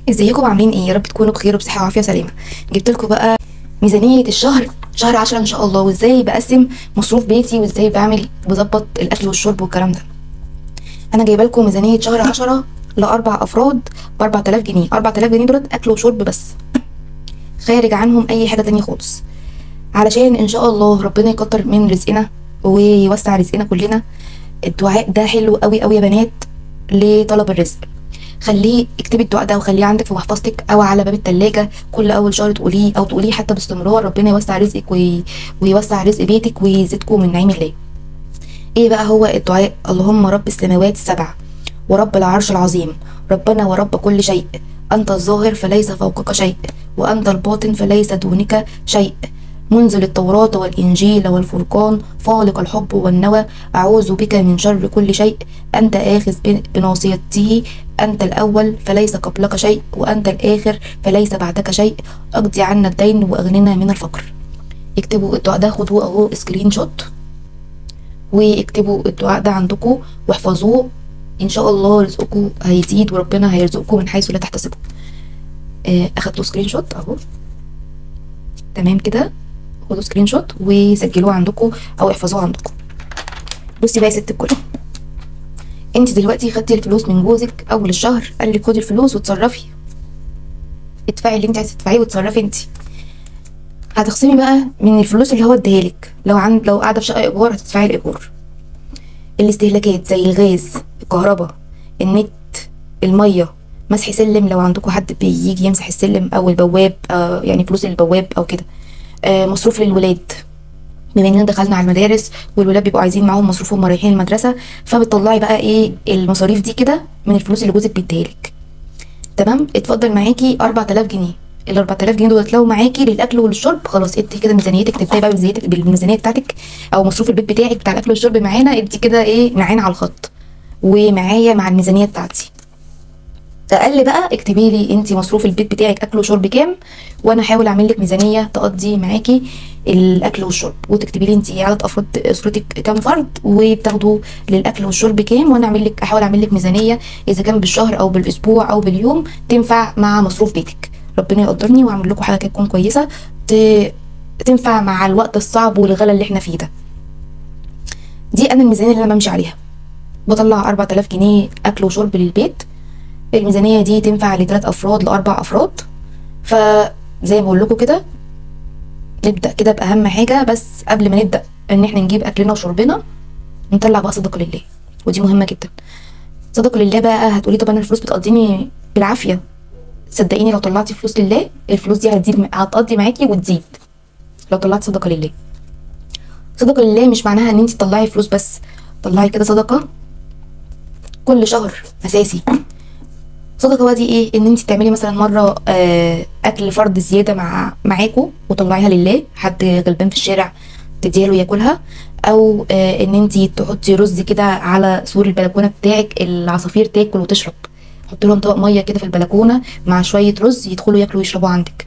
ازيكم عاملين ايه يا رب تكونوا بخير وبصحه وعافيه سليمه جبت لكم بقى ميزانيه الشهر شهر عشرة ان شاء الله وازاي بقسم مصروف بيتي وازاي بعمل بظبط الاكل والشرب والكلام ده انا جايبه لكم ميزانيه شهر عشرة لاربع افراد ب 4000 جنيه 4000 جنيه دولت اكل وشرب بس خارج عنهم اي حاجه تانية خالص علشان ان شاء الله ربنا يكتر من رزقنا ويوسع رزقنا كلنا الدعاء ده حلو قوي قوي يا بنات لطلب الرزق خليه اكتبي الدعاء ده وخليه عندك في محفظتك او على باب التلاجة كل اول شهر تقوليه او تقوليه حتى باستمرار ربنا يوسع رزقك وي... ويوسع رزق بيتك ويزيدكم من نعيم الله ايه بقى هو الدعاء اللهم رب السماوات السبع ورب العرش العظيم ربنا ورب كل شيء انت الظاهر فليس فوقك شيء وانت الباطن فليس دونك شيء منزل التوراة والإنجيل والفرقان فالق الحب والنوى أعوذ بك من شر كل شيء أنت آخذ بناصيته أنت الأول فليس قبلك شيء وأنت الآخر فليس بعدك شيء أقضي عنا الدين وأغننا من الفقر اكتبوا الدعاء ده خدوه أهو سكرين شوت واكتبوا الدعاء ده عندكم واحفظوه إن شاء الله رزقكم هيزيد وربنا هيرزقكم من حيث لا تحتسبوا آه، أخدتوا سكرين شوت أهو تمام كده خدوا سكرين شوت وسجلوه عندكم او احفظوه عندكم بصي بقى يا ست الكل انت دلوقتي خدتي الفلوس من جوزك اول الشهر قال لك خدي الفلوس وتصرفي ادفعي اللي انت عايزه تدفعيه وتصرفي انت هتخصمي بقى من الفلوس اللي هو اديها لك لو عند لو قاعده في شقه ايجار هتدفعي الايجار الاستهلاكات زي الغاز الكهرباء النت الميه مسح سلم لو عندكم حد بيجي يمسح السلم او البواب آه يعني فلوس البواب او كده آه مصروف للولاد بما اننا دخلنا على المدارس والولاد بيبقوا عايزين معاهم مصروف وهم رايحين المدرسه فبتطلعي بقى ايه المصاريف دي كده من الفلوس اللي جوزك بيديهالك تمام اتفضل معاكي 4000 جنيه ال 4000 جنيه دول لو معاكي للاكل وللشرب خلاص انت كده ميزانيتك تبداي بقى بميزانيتك بالميزانيه بتاعتك او مصروف البيت بتاعك بتاع الاكل والشرب معانا انت كده ايه معانا على الخط ومعايا مع الميزانيه بتاعتي اقل بقى اكتبي لي انت مصروف البيت بتاعك اكل وشرب كام وانا احاول اعمل لك ميزانيه تقضي معاكي الاكل والشرب وتكتبي لي انت عدد افراد اسرتك كام فرد وبتاخدوا للاكل والشرب كام وانا اعمل لك احاول اعمل لك ميزانيه اذا كان بالشهر او بالاسبوع او باليوم تنفع مع مصروف بيتك ربنا يقدرني واعمل لكم حاجه تكون كويسه ت... تنفع مع الوقت الصعب والغلا اللي احنا فيه ده دي انا الميزانيه اللي انا بمشي عليها بطلع 4000 جنيه اكل وشرب للبيت الميزانية دي تنفع لثلاث أفراد لأربع أفراد فزي ما بقول لكم كده نبدأ كده بأهم حاجة بس قبل ما نبدأ إن إحنا نجيب أكلنا وشربنا نطلع بقى صدقة لله ودي مهمة جدا صدقة لله بقى هتقولي طب أنا الفلوس بتقضيني بالعافية صدقيني لو طلعتي فلوس لله الفلوس دي هتزيد هتقضي معاكي وتزيد لو طلعتي صدقة لله صدقة لله مش معناها إن أنت تطلعي فلوس بس طلعي كده صدقة كل شهر أساسي صدقه بقى دي ايه ان انت تعملي مثلا مره آه اكل فرد زياده مع معاكوا وطلعيها لله حد غلبان في الشارع تديها له ياكلها او آه ان انت تحطي رز كده على سور البلكونه بتاعك العصافير تاكل وتشرب حطي لهم طبق ميه كده في البلكونه مع شويه رز يدخلوا ياكلوا ويشربوا عندك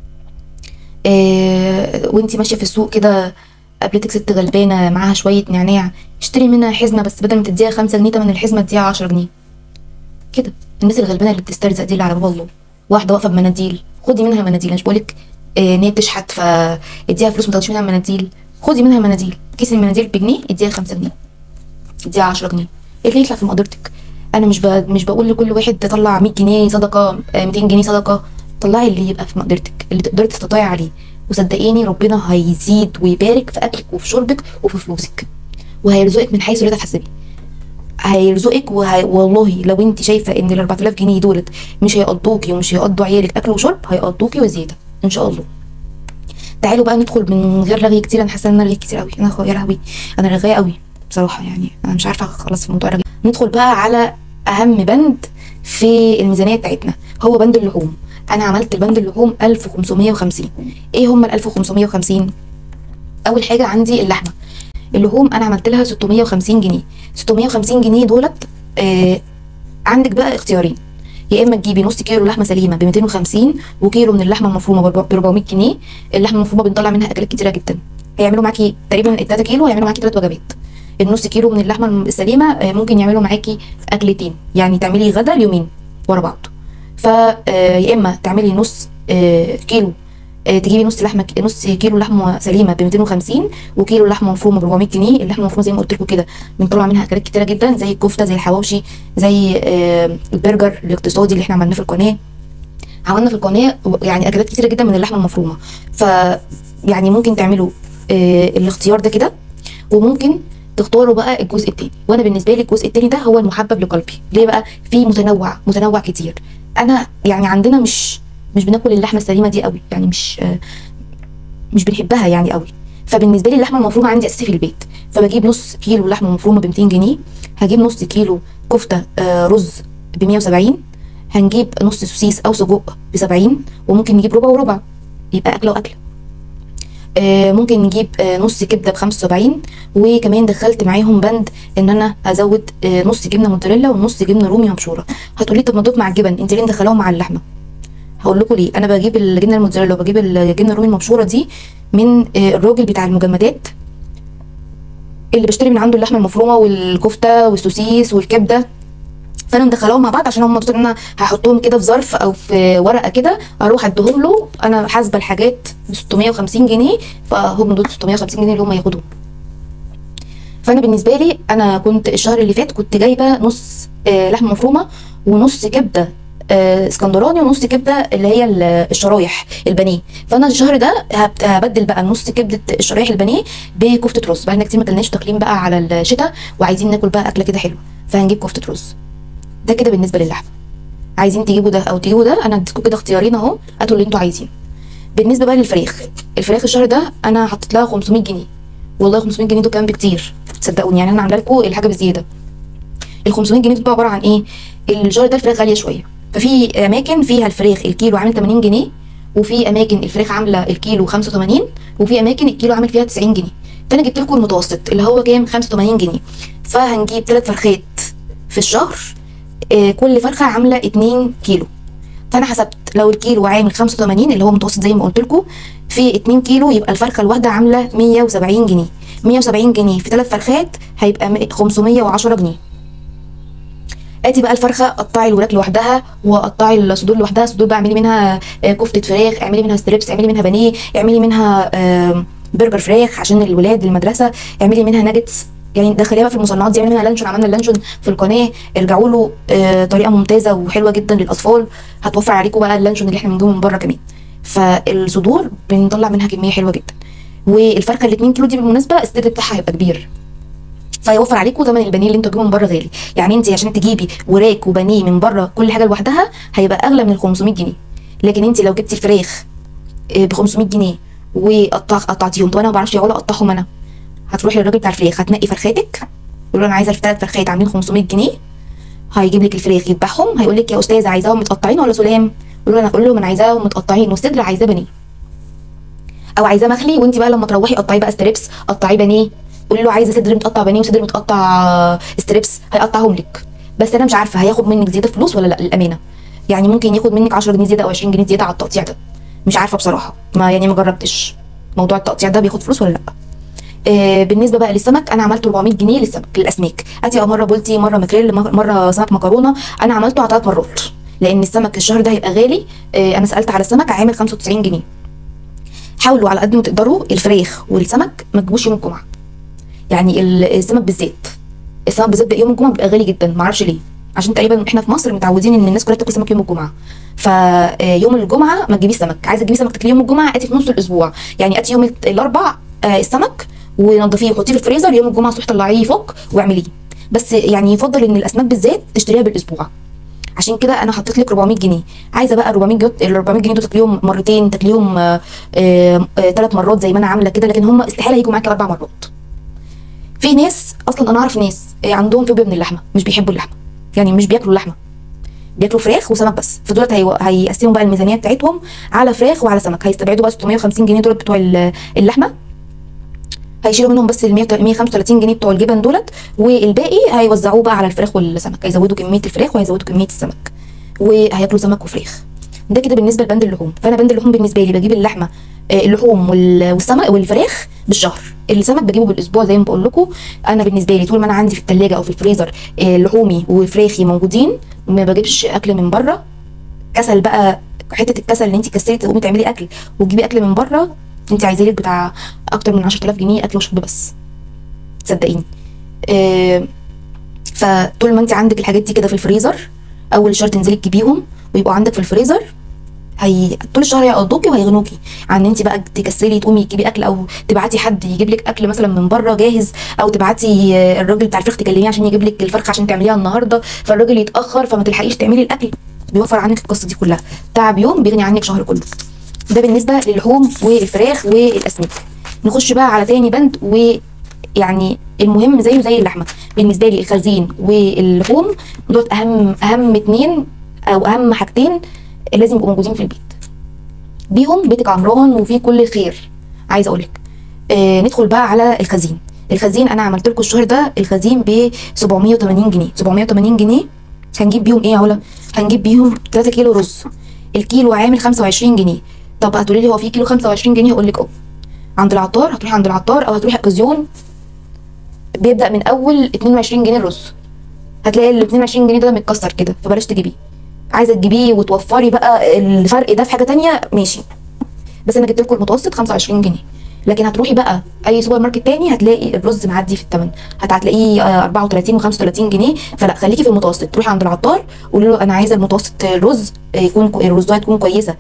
آه وانت ماشيه في السوق كده قابلتك ست غلبانه معاها شويه نعناع اشتري منها حزمه بس بدل ما تديها خمسة جنيه تمن الحزمه اديها عشرة جنيه كده الناس الغلبانه اللي بتسترزق دي اللي على باب الله واحده واقفه بمناديل خدي منها مناديل مش بقولك آه ان هي بتشحت فاديها فلوس ما تاخديش منها مناديل خدي منها مناديل كيس المناديل بجنيه اديها 5 جنيه اديها 10 جنيه ايه اللي يطلع في مقدرتك انا مش ب... مش بقول لكل واحد تطلع 100 جنيه صدقه آه 200 جنيه صدقه طلعي اللي يبقى في مقدرتك اللي تقدري تستطيعي عليه وصدقيني ربنا هيزيد ويبارك في اكلك وفي شربك وفي فلوسك وهيرزقك من حيث لا تحتسبي هيرزقك وهي... والله لو انت شايفه ان ال 4000 جنيه دولت مش هيقضوكي ومش هيقضوا عيالك اكل وشرب هيقضوكي وزياده ان شاء الله تعالوا بقى ندخل من غير رغي كتير انا حاسه ان انا رغيت كتير قوي انا يا لهوي انا رغايه قوي بصراحه يعني انا مش عارفه اخلص في موضوع الرغي ندخل بقى على اهم بند في الميزانيه بتاعتنا هو بند اللحوم انا عملت البند اللحوم 1550 ايه هم ال 1550 اول حاجه عندي اللحمه اللحوم انا عملت لها 650 جنيه 650 جنيه دولت آه عندك بقى اختيارين يا اما تجيبي نص كيلو لحمه سليمه ب 250 وكيلو من اللحمه المفرومه ب 400 جنيه اللحمه المفرومه بنطلع منها اكلات كتيره جدا هيعملوا معاكي تقريبا ال 3 كيلو هيعملوا معاكي ثلاث وجبات النص كيلو من اللحمه السليمه آه، ممكن يعملوا معاكي اكلتين يعني تعملي غدا اليومين ورا بعض ف آه، يا اما تعملي نص آه، كيلو آه، تجيبي نص لحمه نص كيلو لحمه سليمه ب 250 وكيلو لحمه مفرومه ب 400 جنيه اللحمه المفرومه زي ما قلت لكم كده بنطلع منها اكلات كتيره جدا زي الكفته زي الحواوشي زي آه، البرجر الاقتصادي اللي احنا عملناه في القناه عملنا في القناه يعني اكلات كتيره جدا من اللحمه المفرومه ف يعني ممكن تعملوا آه، الاختيار ده كده وممكن تختاروا بقى الجزء التاني وانا بالنسبه لي الجزء التاني ده هو المحبب لقلبي ليه بقى في متنوع متنوع كتير انا يعني عندنا مش مش بناكل اللحمه السليمه دي قوي يعني مش آه، مش بنحبها يعني قوي فبالنسبه لي اللحمه المفرومه عندي اساسي في البيت فبجيب نص كيلو لحمه مفرومه ب 200 جنيه هجيب نص كيلو كفته آه، رز ب 170 هنجيب نص سوسيس او سجق ب 70 وممكن نجيب ربع وربع يبقى اكله واكله آه، ممكن نجيب آه، نص كبده ب 75 وكمان دخلت معاهم بند ان انا ازود آه، نص جبنه موتزاريلا ونص جبنه رومي مبشوره هتقولي طب ما دوت مع الجبن انت ليه مدخلاهم مع اللحمه هقول لكم ليه انا بجيب الجبنه الموتزاريلا وبجيب الجبنه الرومي المبشوره دي من آه، الراجل بتاع المجمدات اللي بشتري من عنده اللحمه المفرومه والكفته والسوسيس والكبده فانا مدخلاهم مع بعض عشان هم مبسوط ان انا هحطهم كده في ظرف او في ورقه كده اروح اديهم له انا حاسبه الحاجات ب 650 جنيه فهم دول 650 جنيه اللي هم ياخدوهم فانا بالنسبه لي انا كنت الشهر اللي فات كنت جايبه نص آه، لحمه مفرومه ونص كبده آه، اسكندراني ونص كبده اللي هي ال- الشرايح البانيه فانا الشهر ده هبت- هبدل بقى نص كبده الشرايح البانيه بكفته رز بقالنا كتير ما كلناش داخلين بقى على الشتاء وعايزين ناكل بقى اكله كده حلوه فهنجيب كفته رز ده كده بالنسبه للحمه عايزين تجيبوا ده او تجيبوا ده انا اديتكم كده اختيارين اهو هاتوا اللي انتوا عايزينه بالنسبه بقى للفراخ الفراخ الشهر ده انا حطيت لها 500 جنيه والله 500 جنيه دول كمان بكتير تصدقوني يعني انا عامله لكم الحاجه بزياده ال 500 جنيه دول بقى عباره عن ايه الشهر ده الفراخ غاليه شويه ففي اماكن فيها الفراخ الكيلو عامل 80 جنيه وفي اماكن الفراخ عامله الكيلو 85 وفي اماكن الكيلو عامل فيها 90 جنيه فانا جبت لكم المتوسط اللي هو كام 85 جنيه فهنجيب ثلاث فرخات في الشهر آه، كل فرخه عامله 2 كيلو فانا حسبت لو الكيلو عامل 85 اللي هو متوسط زي ما قلت لكم في 2 كيلو يبقى الفرخه الواحده عامله 170 جنيه 170 جنيه في ثلاث فرخات هيبقى م- 510 جنيه ادي بقى الفرخه قطعي الوراك لوحدها وقطعي الصدور لوحدها الصدور بقى اعملي منها آه، كفته فراخ اعملي منها ستريبس اعملي منها بانيه اعملي منها آه، برجر فراخ عشان الولاد المدرسه اعملي منها ناجتس يعني دخليها بقى في المصنعات دي اعملي منها لانشون عملنا اللانشون في القناه ارجعوا له آه، طريقه ممتازه وحلوه جدا للاطفال هتوفر عليكم بقى اللانشون اللي احنا بنجيبه من بره كمان فالصدور بنطلع منها كميه حلوه جدا والفرخه ال 2 كيلو دي بالمناسبه السر بتاعها هيبقى كبير فيوفر عليكم ثمن البانيه اللي انتوا تجيبوه من بره غالي يعني انت عشان تجيبي وراك وبانيه من بره كل حاجه لوحدها هيبقى اغلى من ال 500 جنيه لكن انت لو جبتي الفراخ ب 500 جنيه وقطع قطعتيهم طب انا ما بعرفش يا علا اقطعهم انا هتروحي للراجل بتاع الفراخ هتنقي فرخاتك تقول له انا عايزه الثلاث فرخات عاملين 500 جنيه هيجيب لك الفراخ يذبحهم هيقول لك يا استاذه عايزاهم متقطعين ولا سلام قول له انا اقول له انا عايزاهم متقطعين والصدر عايزاه بانيه او عايزاه مخلي وانت بقى لما تروحي قطعيه بقى ستريبس قطعيه بانيه قولي له عايزه صدر متقطع بانيه وصدر متقطع آه، ستريبس هيقطعهم لك بس انا مش عارفه هياخد منك زياده فلوس ولا لا للامانه يعني ممكن ياخد منك 10 جنيه زياده او 20 جنيه زياده على التقطيع ده مش عارفه بصراحه ما يعني ما جربتش موضوع التقطيع ده بياخد فلوس ولا لا آه بالنسبه بقى للسمك انا عملت 400 جنيه للسمك للاسماك هاتي مره بولتي مره ماكريل مر- مره سمك مكرونه انا عملته على ثلاث مرات لان السمك الشهر ده هيبقى غالي آه انا سالت على السمك عامل 95 جنيه حاولوا على قد ما تقدروا الفراخ والسمك ما تجيبوش يوم الجمعه يعني ال- السمك بالذات السمك بالذات بقى يوم الجمعه بيبقى غالي جدا معرفش ليه عشان تقريبا احنا في مصر متعودين ان الناس كلها بتاكل سمك يوم الجمعه فيوم الجمعه ما تجيبيش سمك عايزه تجيبي سمك تاكليه يوم الجمعه اتي في نص الاسبوع يعني اتي يوم الت- الاربع آه، السمك ونضفيه وحطيه في الفريزر يوم الجمعه الصبح طلعيه فوق واعمليه بس يعني يفضل ان الاسماك بالذات تشتريها بالاسبوع عشان كده انا حطيت لك 400 جنيه عايزه بقى 400 جنيه ال 400 جنيه دول تاكليهم مرتين تاكليهم ثلاث مرات زي ما انا عامله كده لكن هم استحاله يجوا معاكي اربع مرات في ناس اصلا انا اعرف ناس آه، عندهم فوبيا من اللحمه مش بيحبوا اللحمه يعني مش بياكلوا اللحمه بياكلوا فراخ وسمك بس فدولت هي... هيقسموا بقى الميزانيه بتاعتهم على فراخ وعلى سمك هيستبعدوا بقى 650 جنيه دول بتوع ال- اللحمه هيشيلوا منهم بس ال 100 135 جنيه بتوع الجبن دولت والباقي هيوزعوه بقى على الفراخ والسمك هيزودوا كميه الفراخ وهيزودوا كميه السمك وهياكلوا سمك وفراخ ده كده بالنسبه لبند اللحوم فانا بند اللحوم بالنسبه لي بجيب اللحمه آه، اللحوم وال- والسمك والفراخ بالشهر السمك بجيبه بالاسبوع زي ما بقول لكم انا بالنسبه لي طول ما انا عندي في الثلاجه او في الفريزر آه، لحومي وفراخي موجودين ما بجيبش اكل من بره كسل بقى حته الكسل ان انت تكسلي تقومي تعملي اكل وتجيبي اكل من بره انت عايزه لك بتاع اكتر من 10000 جنيه اكل وشرب بس صدقيني آه، فطول ما انت عندك الحاجات دي كده في الفريزر اول شهر تنزلي تجيبيهم ويبقوا عندك في الفريزر هي طول الشهر هيقضوكي وهيغنوكي عن ان انت بقى تكسلي تقومي تجيبي اكل او تبعتي حد يجيب لك اكل مثلا من بره جاهز او تبعتي آه، الراجل بتاع الفراخ تكلميه عشان يجيب لك الفرخه عشان تعمليها النهارده فالراجل يتاخر فما تلحقيش تعملي الاكل بيوفر عنك القصه دي كلها تعب يوم بيغني عنك شهر كله ده بالنسبه للحوم والفراخ والاسماك نخش بقى على تاني بند ويعني المهم زيه زي اللحمه بالنسبه لي الخزين واللحوم دول اهم اهم اتنين او اهم حاجتين لازم يبقوا موجودين في البيت بيهم بيتك عمران وفيه كل خير عايزه اقول لك آه ندخل بقى على الخزين الخزين انا عملت لكم الشهر ده الخزين ب 780 جنيه 780 جنيه هنجيب بيهم ايه يا علا هنجيب بيهم 3 كيلو رز الكيلو عامل 25 جنيه طب هتقولي لي هو في كيلو 25 جنيه هقول لك اه عند العطار هتروحي عند العطار او هتروحي اكازيون بيبدا من اول 22 جنيه الرز هتلاقي ال 22 جنيه ده متكسر كده فبلاش تجيبيه عايزه تجيبيه وتوفري بقى الفرق ده في حاجه تانية ماشي بس انا جبت لكم المتوسط 25 جنيه لكن هتروحي بقى اي سوبر ماركت تاني هتلاقي الرز معدي في الثمن هتلاقيه آه، 34 و35 جنيه فلا خليكي في المتوسط تروحي عند العطار قولي له انا عايزه المتوسط الرز آه، يكون كو- الرزايه تكون كويسه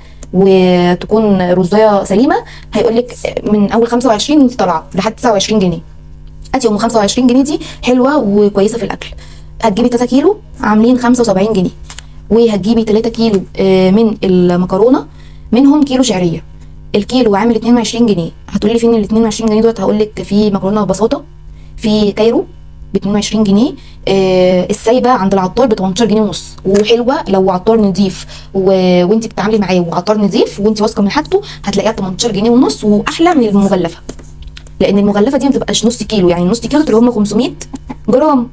وتكون رزايه سليمه هيقول لك من اول 25 وانت طالعه لحد 29 جنيه ادي ام 25 جنيه دي حلوه وكويسه في الاكل هتجيبي 3 كيلو عاملين 75 جنيه وهتجيبي 3 كيلو آه، من المكرونه منهم كيلو شعريه الكيلو عامل 22 جنيه هتقولي لي فين ال 22 جنيه دول هقول لك في مكرونه ببساطه في كايرو ب 22 جنيه آه السايبه عند العطار ب 18 جنيه ونص وحلوه لو عطار نضيف و... وانت بتتعاملي معاه وعطار نضيف وانت واثقه من حاجته هتلاقيها ب 18 جنيه ونص واحلى من المغلفه لان المغلفه دي ما بتبقاش نص كيلو يعني نص كيلو اللي هم 500 جرام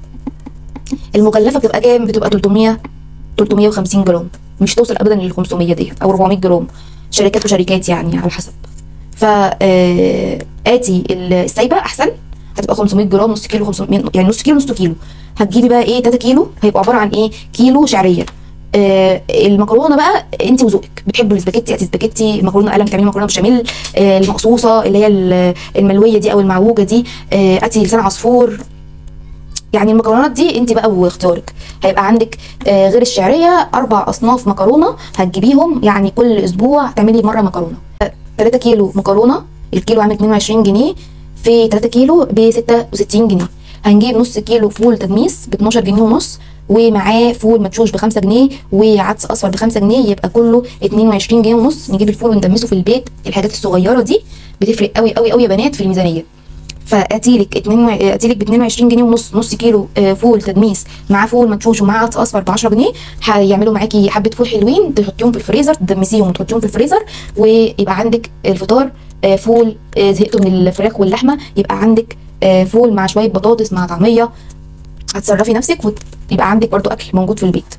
المغلفه بتبقى كام بتبقى 300 350 جرام مش توصل ابدا لل 500 ديت او 400 جرام شركات وشركات يعني على حسب ف آه، اتي السايبه احسن هتبقى 500 جرام نص كيلو 500 يعني نص كيلو نص كيلو هتجيبي بقى ايه 3 كيلو هيبقى عباره عن ايه كيلو شعريه آه المكرونه بقى انت وذوقك بتحبوا السباكيتي اتي سباكيتي مكرونه قلم تعملي مكرونه بشاميل آه المقصوصه اللي هي ال- الملويه دي او المعوجه دي آه اتي لسان عصفور يعني المكرونات دي انت بقى واختيارك هيبقى عندك آه غير الشعريه اربع اصناف مكرونه هتجيبيهم يعني كل اسبوع تعملي مره مكرونه 3 كيلو مكرونه الكيلو عامل 22 جنيه في 3 كيلو ب 66 جنيه هنجيب نص كيلو فول تدميس ب 12 جنيه ونص ومعاه فول مدشوش ب 5 جنيه وعدس اصفر ب 5 جنيه يبقى كله 22 جنيه ونص نجيب الفول وندمسه في البيت الحاجات الصغيره دي بتفرق قوي قوي قوي يا بنات في الميزانيه فاتيلك اتنين اتيلك ب 22 جنيه ونص نص كيلو آه، فول تدميس مع فول مدشوش ومع عدس اصفر ب 10 جنيه هيعملوا معاكي حبه فول حلوين تحطيهم في الفريزر تدمسيهم وتحطيهم في الفريزر ويبقى عندك الفطار آه، فول آه، زهقتوا من الفراخ واللحمه يبقى عندك آه، فول مع شويه بطاطس مع طعميه هتصرفي نفسك ويبقى عندك برضو اكل موجود في البيت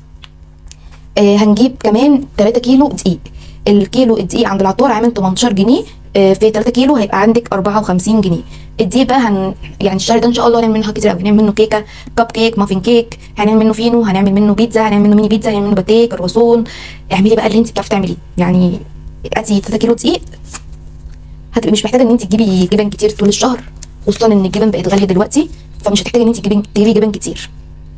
آه، هنجيب كمان 3 كيلو دقيق الكيلو الدقيق عند العطار عامل 18 جنيه آه، في 3 كيلو هيبقى عندك 54 جنيه الدقيق بقى هن يعني الشهر ده ان شاء الله هنعمل منه حاجات كتير قوي هنعمل منه كيكه كب كيك مافين كيك هنعمل منه فينو هنعمل منه بيتزا هنعمل منه ميني بيتزا هنعمل منه باتيه كرواسون اعملي بقى اللي انت بتعرفي تعمليه يعني ادي 3 كيلو دقيق هتبقي مش محتاجه ان انت تجيبي جبن كتير طول الشهر خصوصا ان الجبن بقت غاليه دلوقتي فمش هتحتاجي ان انت تجيبي تجيبي جبن كتير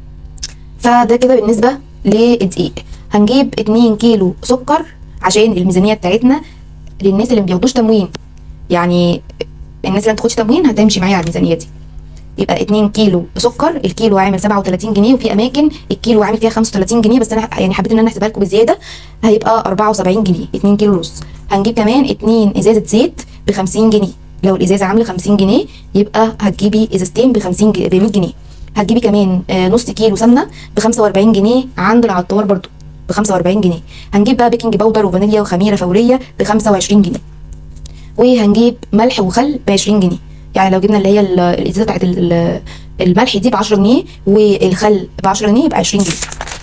فده كده بالنسبه للدقيق هنجيب 2 كيلو سكر عشان الميزانيه بتاعتنا للناس اللي ما بياخدوش تموين يعني الناس اللي ما بتاخدش تموين هتمشي معايا على الميزانيه دي يبقى 2 كيلو سكر الكيلو عامل 37 جنيه وفي اماكن الكيلو عامل فيها 35 جنيه بس انا يعني حبيت ان انا احسبها لكم بزياده هيبقى 74 جنيه 2 كيلو رز هنجيب كمان 2 ازازه زيت ب 50 جنيه لو الازازه عامله 50 جنيه يبقى هتجيبي ازازتين ب 50 ب 100 جنيه هتجيبي كمان آه، نص كيلو سمنه ب 45 جنيه عند العطار برضو ب 45 جنيه هنجيب بقى بيكنج باودر وفانيليا وخميره فوريه ب 25 جنيه وهنجيب ملح وخل ب 20 جنيه يعني لو جبنا اللي هي ال- الازازه بتاعت ال- ال- الملح دي ب 10 جنيه والخل ب 10 جنيه يبقى 20 جنيه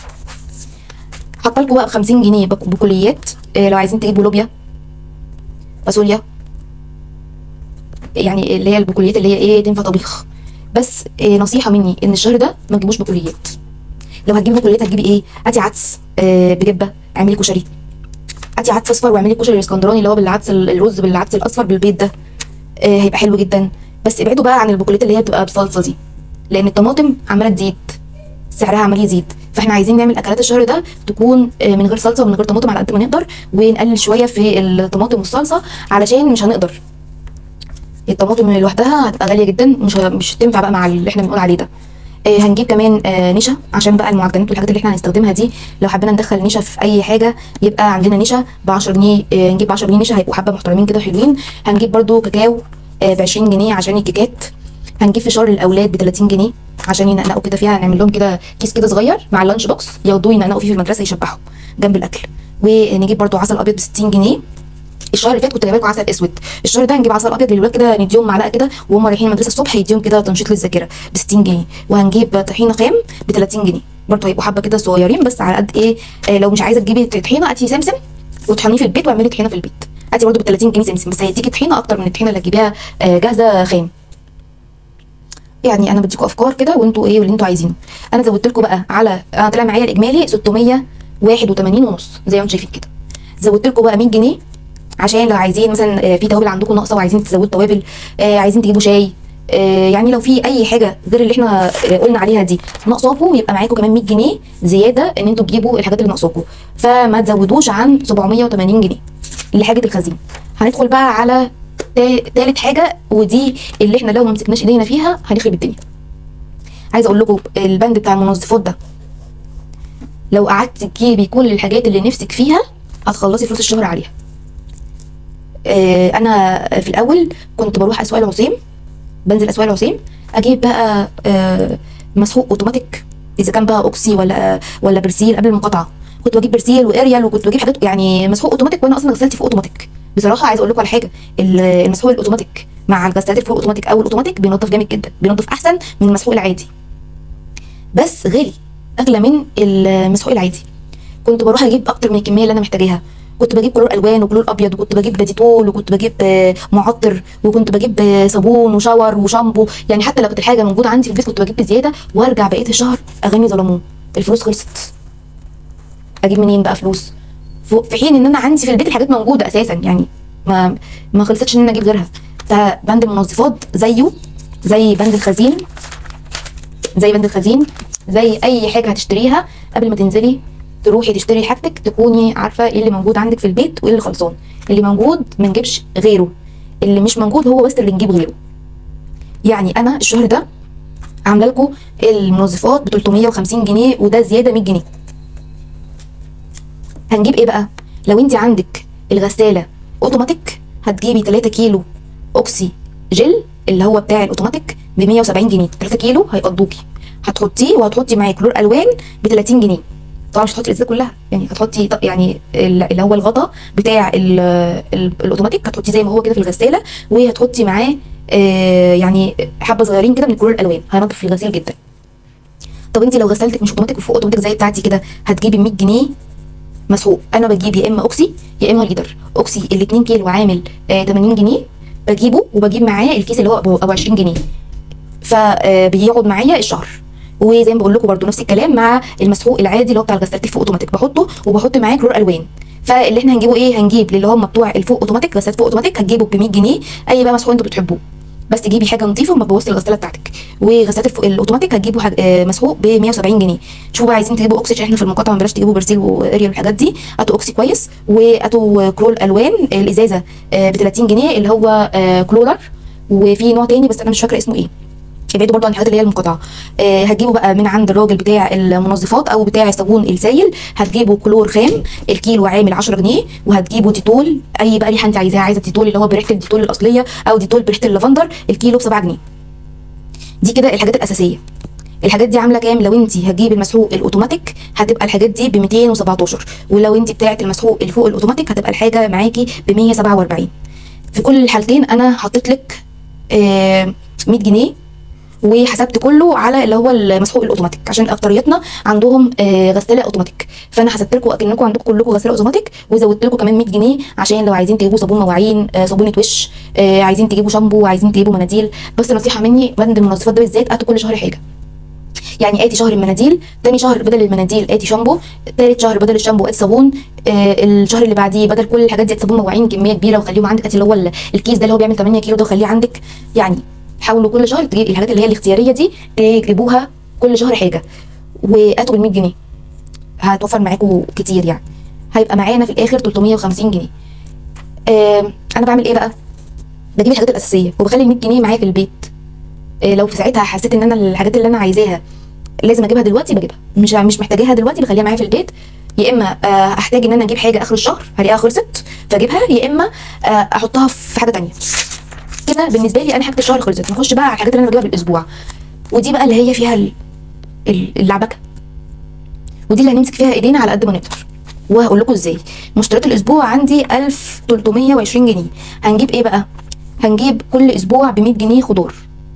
حاطه لكم بقى ب 50 جنيه بك- بكليات إيه لو عايزين تجيبوا لوبيا فاصوليا يعني اللي هي البقوليات اللي هي ايه تنفع طبيخ بس إيه نصيحه مني ان الشهر ده ما تجيبوش بقوليات لو هتجيبي بقوليات هتجيبي ايه هاتي عدس آه بجبه اعملي كشري هاتي عدس اصفر واعملي كشري الاسكندراني اللي هو بالعدس ال- الرز بالعدس الاصفر بالبيض ده آه هيبقى حلو جدا بس ابعدوا بقى عن البقوليات اللي هي بتبقى بصلصه دي لان الطماطم عماله تزيد سعرها عمال يزيد فاحنا عايزين نعمل اكلات الشهر ده تكون آه، من غير صلصه ومن غير طماطم على قد ما نقدر ونقلل شويه في الطماطم والصلصه علشان مش هنقدر الطماطم لوحدها هتبقى غاليه جدا مش ه- مش هتنفع بقى مع اللي احنا بنقول عليه ده آه، هنجيب كمان آه، نشا عشان بقى المعجنات والحاجات اللي احنا هنستخدمها دي لو حبينا ندخل نشا في اي حاجه يبقى عندنا نشا ب 10 جنيه آه، نجيب 10 جنيه نشا هيبقوا حبه محترمين كده حلوين هنجيب برضو كاكاو ب 20 جنيه عشان الكيكات هنجيب فشار للاولاد ب 30 جنيه عشان ينقنقوا كده فيها هنعمل لهم كده كيس كده صغير مع اللانش بوكس ياخدوه ينقنقوا فيه في المدرسه يشبعهم جنب الاكل ونجيب برضو عسل ابيض ب 60 جنيه الشهر اللي فات كنت جايبه لكم عسل اسود الشهر ده هنجيب عسل ابيض للولاد كده نديهم معلقه كده وهم رايحين المدرسه الصبح يديهم كده تنشيط للذاكره ب 60 جنيه وهنجيب طحينه خام ب 30 جنيه برضه هيبقوا حبه كده صغيرين بس على قد ايه آه لو مش عايزه تجيبي طحينه هاتي سمسم وطحنيه في البيت واعملي طحينه في البيت هاتي برضه ب 30 جنيه سمسم بس هيديكي طحينه اكتر من الطحينه اللي هتجيبيها آه جاهزه خام يعني انا بديكوا افكار كده وانتوا ايه واللي انتوا عايزينه انا زودت لكم بقى على انا طلع معايا الاجمالي 681 ونص زي ما انتم شايفين كده زودت لكم بقى 100 جنيه عشان لو عايزين مثلا آه، في توابل عندكم ناقصه وعايزين تزودوا توابل آه، عايزين تجيبوا شاي آه، يعني لو في اي حاجه غير اللي احنا آه، قلنا عليها دي ناقصاكم يبقى معاكم كمان 100 جنيه زياده ان انتوا تجيبوا الحاجات اللي ناقصاكم فما تزودوش عن 780 جنيه لحاجه الخزين هندخل بقى على تا- تالت حاجه ودي اللي احنا لو ما مسكناش ايدينا فيها هنخرب الدنيا عايزه اقول لكم البند بتاع المنظفات ده لو قعدت تجيبي كل الحاجات اللي نفسك فيها هتخلصي فلوس الشهر عليها آه، انا في الاول كنت بروح اسواق العصيم بنزل اسواق العصيم اجيب بقى آه، مسحوق اوتوماتيك اذا كان بقى اوكسي ولا ولا برسيل قبل المقاطعه كنت بجيب برسيل واريال وكنت بجيب حاجات يعني مسحوق اوتوماتيك وانا اصلا غسلتي فوق اوتوماتيك بصراحه عايزه اقول لكم على حاجه ال- المسحوق الاوتوماتيك مع الغسالات الفوق اوتوماتيك او الاوتوماتيك بينضف جامد جدا بينضف احسن من المسحوق العادي بس غالي اغلى من المسحوق العادي كنت بروح اجيب اكتر من الكميه اللي انا محتاجاها كنت بجيب كلور الوان وكلور ابيض وكنت بجيب ديتول وكنت بجيب آه، معطر وكنت بجيب آه، صابون وشاور وشامبو يعني حتى لو كانت الحاجه موجوده عندي في البيت كنت بجيب بزياده وارجع بقيه الشهر اغاني ظلمون الفلوس خلصت اجيب منين بقى فلوس ف- في حين ان انا عندي في البيت الحاجات موجوده اساسا يعني ما ما خلصتش ان انا اجيب غيرها فبند المنظفات زيه زي بند الخزين زي بند الخزين زي اي حاجه هتشتريها قبل ما تنزلي تروحي تشتري حاجتك تكوني عارفه ايه اللي موجود عندك في البيت وايه اللي خلصان اللي موجود ما نجيبش غيره اللي مش موجود هو بس اللي نجيب غيره يعني انا الشهر ده عامله لكم المنظفات ب 350 جنيه وده زياده 100 جنيه هنجيب ايه بقى لو انت عندك الغساله اوتوماتيك هتجيبي 3 كيلو اوكسي جل اللي هو بتاع الاوتوماتيك ب 170 جنيه 3 كيلو هيقضوكي هتحطيه وهتحطي معاه كلور الوان ب 30 جنيه طبعا مش هتحطي الازازه كلها يعني هتحطي ط- يعني ال- اللي هو الغطا بتاع ال- ال- الاوتوماتيك هتحطيه زي ما هو كده في الغساله وهتحطي معاه آه يعني حبه صغيرين كده من كلور الالوان هينضف الغسيل جدا طب انت لو غسالتك مش اوتوماتيك وفوق اوتوماتيك زي بتاعتي كده هتجيبي 100 جنيه مسحوق انا بجيب يا اما اوكسي يا اما ليدر اوكسي ال 2 كيلو عامل آه 80 جنيه بجيبه وبجيب معاه الكيس اللي هو ابو أبو 20 جنيه فبيقعد معايا الشهر وزي ما بقول لكم برده نفس الكلام مع المسحوق العادي اللي هو بتاع الغسالة الفوق اوتوماتيك بحطه وبحط معاه كلور الوان فاللي احنا هنجيبه ايه هنجيب للي هم بتوع الفوق اوتوماتيك غسالة فوق اوتوماتيك هتجيبه ب 100 جنيه اي بقى مسحوق انتوا بتحبوه بس تجيبي حاجه نظيفه وما تبوظش الغساله بتاعتك وغسالة الفوق الاوتوماتيك هتجيبوا حاجة آه، مسحوق ب 170 جنيه شوفوا بقى عايزين تجيبوا اوكسي عشان احنا في المقاطعه بلاش تجيبوا برسيل واريال والحاجات دي هاتوا اوكسي كويس وهاتوا كلور الوان الازازه ب 30 جنيه اللي هو آه، كلولر وفي نوع تاني بس انا مش فاكره اسمه ايه ابعدوا برضو عن الحاجات اللي هي المقاطعه آه هتجيبوا بقى من عند الراجل بتاع المنظفات او بتاع الصابون السايل هتجيبوا كلور خام الكيلو عامل 10 جنيه وهتجيبوا ديتول اي بقى ريحه انت عايزاها عايزه ديتول اللي هو بريحه الديتول الاصليه او ديتول بريحه اللافندر الكيلو ب 7 جنيه دي كده الحاجات الاساسيه الحاجات دي عامله كام لو انت هتجيب المسحوق الاوتوماتيك هتبقى الحاجات دي ب 217 ولو انت بتاعه المسحوق اللي فوق الاوتوماتيك هتبقى الحاجه معاكي ب 147 في كل الحالتين انا حطيت لك آه 100 جنيه وحسبت كله على اللي هو المسحوق الاوتوماتيك عشان اكتريتنا عندهم آه، غساله اوتوماتيك فانا حسبت لكم اكنكم عندكم كلكم غساله اوتوماتيك وزودت لكم كمان 100 جنيه عشان لو عايزين تجيبوا صابون مواعين آه، صابونه وش آه، عايزين تجيبوا شامبو عايزين تجيبوا مناديل بس نصيحه مني بند المنظفات ده بالذات هاتوا كل شهر حاجه يعني اتي شهر المناديل تاني شهر بدل المناديل اتي شامبو تالت شهر بدل الشامبو اتي صابون آه الشهر اللي بعديه بدل كل الحاجات دي اتي صابون مواعين كميه كبيره وخليهم عندك اتي اللي هو ال- الكيس ده اللي هو بيعمل 8 كيلو ده وخليه عندك يعني حاولوا كل شهر تجيب الحاجات اللي هي الاختياريه دي تجيبوها كل شهر حاجه واتوا بال 100 جنيه هتوفر معاكم كتير يعني هيبقى معانا في الاخر 350 جنيه آه انا بعمل ايه بقى بجيب الحاجات الاساسيه وبخلي ال 100 جنيه معايا في البيت آه لو في ساعتها حسيت ان انا الحاجات اللي انا عايزاها لازم اجيبها دلوقتي بجيبها مش مش محتاجاها دلوقتي بخليها معايا في البيت يا اما آه احتاج ان انا اجيب حاجه اخر الشهر هلاقيها خلصت فاجيبها يا اما آه احطها في حاجه تانية كده بالنسبه لي انا حاجه الشهر خلصت نخش بقى على الحاجات اللي انا بجيبها بالاسبوع ودي بقى اللي هي فيها ال- ال- اللعبكه ودي اللي هنمسك فيها ايدينا على قد ما نقدر وهقول لكم ازاي مشتريات الاسبوع عندي 1320 جنيه هنجيب ايه بقى هنجيب كل اسبوع ب 100 جنيه خضار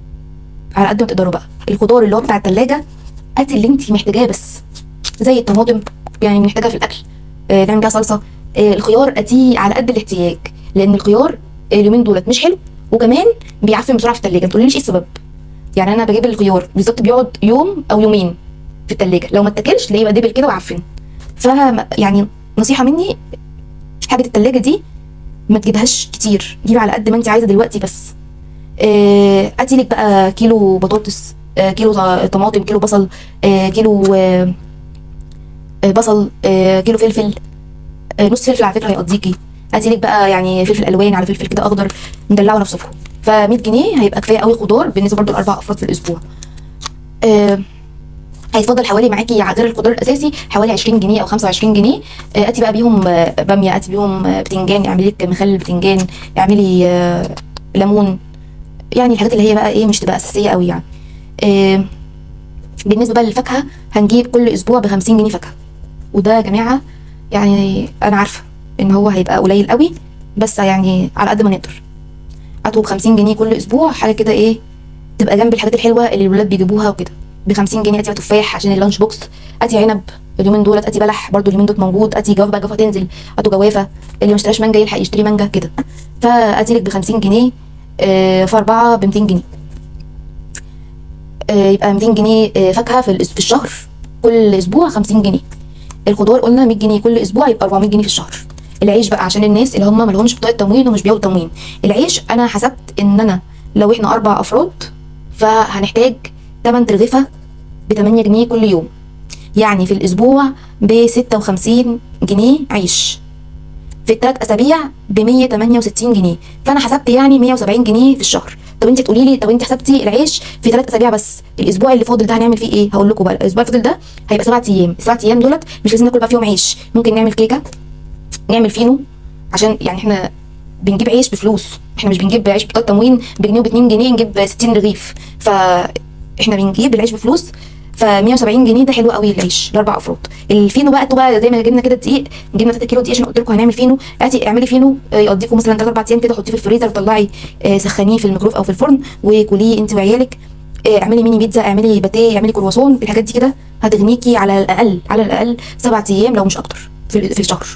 على قد ما تقدروا بقى الخضار اللي هو بتاع التلاجة هاتي اللي انت محتاجاه بس زي الطماطم يعني بنحتاجها في الاكل آه نعمل بيها صلصه آه الخيار اتيه على قد الاحتياج لان الخيار اليومين دولت مش حلو وكمان بيعفن بسرعه في التلاجة ما تقوليش ايه السبب يعني انا بجيب الخيار بالظبط بيقعد يوم او يومين في التلاجة لو ما اتاكلش تلاقيه بقى دبل كده وعفن ف يعني نصيحه مني حاجه التلاجة دي ما تجيبهاش كتير جيب على قد ما انت عايزه دلوقتي بس آه، هاتي لك بقى كيلو بطاطس آه، كيلو ط- طماطم كيلو بصل آه، كيلو آه، آه، بصل آه، كيلو فلفل آه، نص فلفل على فكره هيقضيكي هاتي لك بقى يعني فلفل الوان على فلفل كده اخضر ندلعوا نفسكم ف 100 جنيه هيبقى كفايه قوي خضار بالنسبه برضو لاربع افراد في الاسبوع آه، هيتفضل حوالي معاكي غير الخضار الاساسي حوالي 20 جنيه او 25 جنيه آه، اتي بقى بيهم آه، باميه اتي بيهم آه، بتنجان اعملي لك مخلل بتنجان اعملي آه، ليمون يعني الحاجات اللي هي بقى ايه مش تبقى اساسيه قوي يعني آه، بالنسبه بقى للفاكهه هنجيب كل اسبوع ب 50 جنيه فاكهه وده يا جماعه يعني انا عارفه ان هو هيبقى قليل قوي بس يعني على قد ما نقدر هاتوا ب 50 جنيه كل اسبوع حاجه كده ايه تبقى جنب الحاجات الحلوه اللي الولاد بيجيبوها وكده ب 50 جنيه اتي بقى تفاح عشان اللانش بوكس اتي عنب اليومين دولت اتي بلح برضو اليومين دول موجود اتي جوافه بقى جوافه تنزل اتوا جوافه اللي ما اشتراش مانجا يلحق يشتري مانجا كده فاتي لك ب 50 جنيه آه، في اربعه ب 200 جنيه آه، يبقى 200 جنيه آه، فاكهه في الأس- في الشهر كل اسبوع 50 جنيه الخضار قلنا 100 جنيه كل اسبوع يبقى 400 جنيه في الشهر العيش بقى عشان الناس اللي هم ما لهمش بطاقه تموين ومش بياخدوا تموين العيش انا حسبت ان انا لو احنا اربع افراد فهنحتاج 8 ترغيفه ب 8 جنيه كل يوم يعني في الاسبوع ب 56 جنيه عيش في الثلاث اسابيع ب 168 جنيه فانا حسبت يعني 170 جنيه في الشهر طب انت تقولي لي طب انت حسبتي العيش في ثلاث اسابيع بس الاسبوع اللي فاضل ده هنعمل فيه ايه هقول لكم بقى الاسبوع اللي فاضل ده هيبقى سبعة ايام السبعة ايام دولت مش لازم ناكل بقى فيهم عيش ممكن نعمل كيكه نعمل فينو عشان يعني احنا بنجيب عيش بفلوس احنا مش بنجيب عيش بطاقه تموين بجنيه وب2 جنيه نجيب 60 رغيف فاحنا بنجيب العيش بفلوس ف 170 جنيه ده حلو قوي العيش لاربع افراد الفينو بقى انتوا بقى زي ما جبنا كده دقيق جبنا 3 كيلو دقيق عشان قلت لكم هنعمل فينو هاتي اعملي فينو آه، يقضيكم مثلا 3 4 ايام كده حطيه في الفريزر وطلعي آه، سخنيه في الميكروف او في الفرن وكليه انت وعيالك آه، اعملي ميني بيتزا اعملي باتيه اعملي كرواسون الحاجات دي كده هتغنيكي على الاقل على الاقل سبعة ايام لو مش اكتر في ال- في الشهر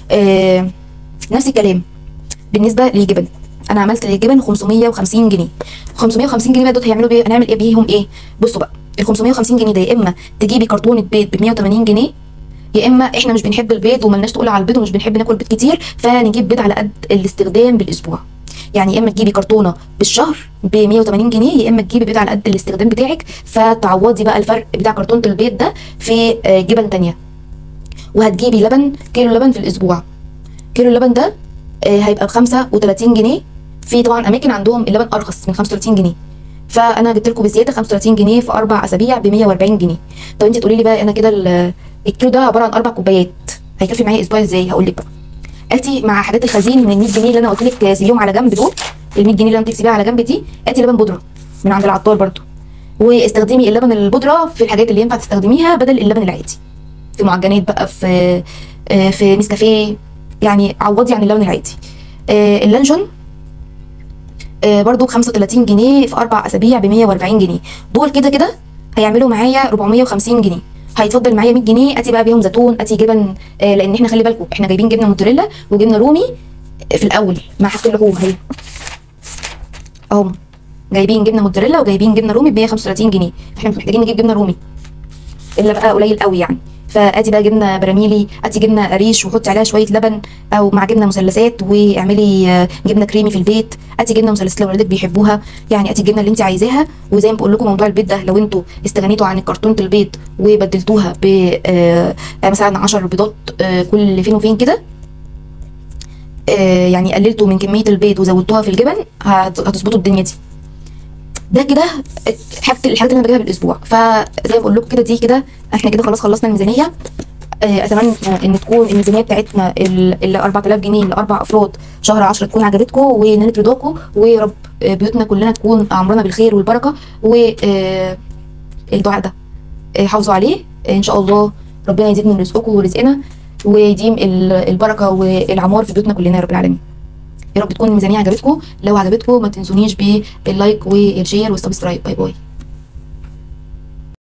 آه، نفس الكلام بالنسبه للجبن انا عملت للجبن 550 جنيه 550 جنيه بقى دول هيعملوا بيه هنعمل ايه بيهم ايه بصوا بقى ال 550 جنيه ده يا اما تجيبي كرتونه بيض ب 180 جنيه يا اما احنا مش بنحب البيض وملناش تقول على البيض ومش بنحب ناكل بيض كتير فنجيب بيض على قد الاستخدام بالاسبوع يعني يا اما تجيبي كرتونه بالشهر ب 180 جنيه يا اما تجيبي بيض على قد الاستخدام بتاعك فتعوضي بقى الفرق بتاع كرتونه البيض ده في آه، جبن تانية وهتجيبي لبن كيلو لبن في الاسبوع كيلو اللبن ده آه، هيبقى ب 35 جنيه في طبعا اماكن عندهم اللبن ارخص من 35 جنيه فانا جبت لكم بزياده 35 جنيه في اربع اسابيع ب 140 جنيه طب انت تقولي لي بقى انا كده ال- الكيلو ده عباره عن اربع كوبايات هيكفي معايا اسبوع ازاي هقول لك بقى اتي مع حاجات الخزين من ال 100 جنيه اللي انا قلت لك سيبيهم على جنب دول ال 100 جنيه اللي انت تسيبيها على جنب دي اتي لبن بودره من عند العطار برضو واستخدمي اللبن البودره في الحاجات اللي ينفع تستخدميها بدل اللبن العادي في معجنات بقى في آه، في نسكافيه يعني عوضي عن اللبن العادي آه، اللانشون آه، برضو ب 35 جنيه في اربع اسابيع ب 140 جنيه دول كده كده هيعملوا معايا 450 جنيه هيتفضل معايا 100 جنيه اتي بقى بيهم زيتون اتي جبن آه، لان احنا خلي بالكم احنا جايبين جبنه موتزاريلا وجبنه رومي في الاول مع حاجه اللحوم اهي اهو جايبين جبنه موتزاريلا وجايبين جبنه رومي ب 135 جنيه احنا مش محتاجين نجيب جبنه رومي الا بقى قليل قوي يعني فادي بقى جبنه براميلي ادي جبنه قريش وحطي عليها شويه لبن او مع جبنه مثلثات واعملي آه، جبنه كريمي في البيت ادي جبنه مثلثات لو ولادك بيحبوها يعني ادي الجبنه اللي انت عايزاها وزي ما بقول لكم موضوع البيض ده لو انتوا استغنيتوا عن كرتونه البيض وبدلتوها ب آه، مثلا 10 بيضات آه، كل فين وفين كده آه، يعني قللتوا من كميه البيض وزودتوها في الجبن هت- هتظبطوا الدنيا دي ده كده حاجه الحاجات اللي انا بجيبها بالاسبوع فزي ما بقول لكم كده دي كده احنا كده خلاص خلصنا الميزانيه آه، اتمنى ان تكون الميزانيه بتاعتنا ال ال 4000 جنيه لاربع افراد شهر 10 تكون عجبتكم ونالت رضاكم ويا رب آه، بيوتنا كلنا تكون عمرنا بالخير والبركه والدعاء ده آه، حافظوا عليه آه، ان شاء الله ربنا يزيد من رزقكم ورزقنا ويديم ال- البركه والعمار في بيوتنا كلنا يا رب العالمين يا رب تكون الميزانيه عجبتكم لو عجبتكم ما تنسونيش باللايك والشير والسبسكرايب باي باي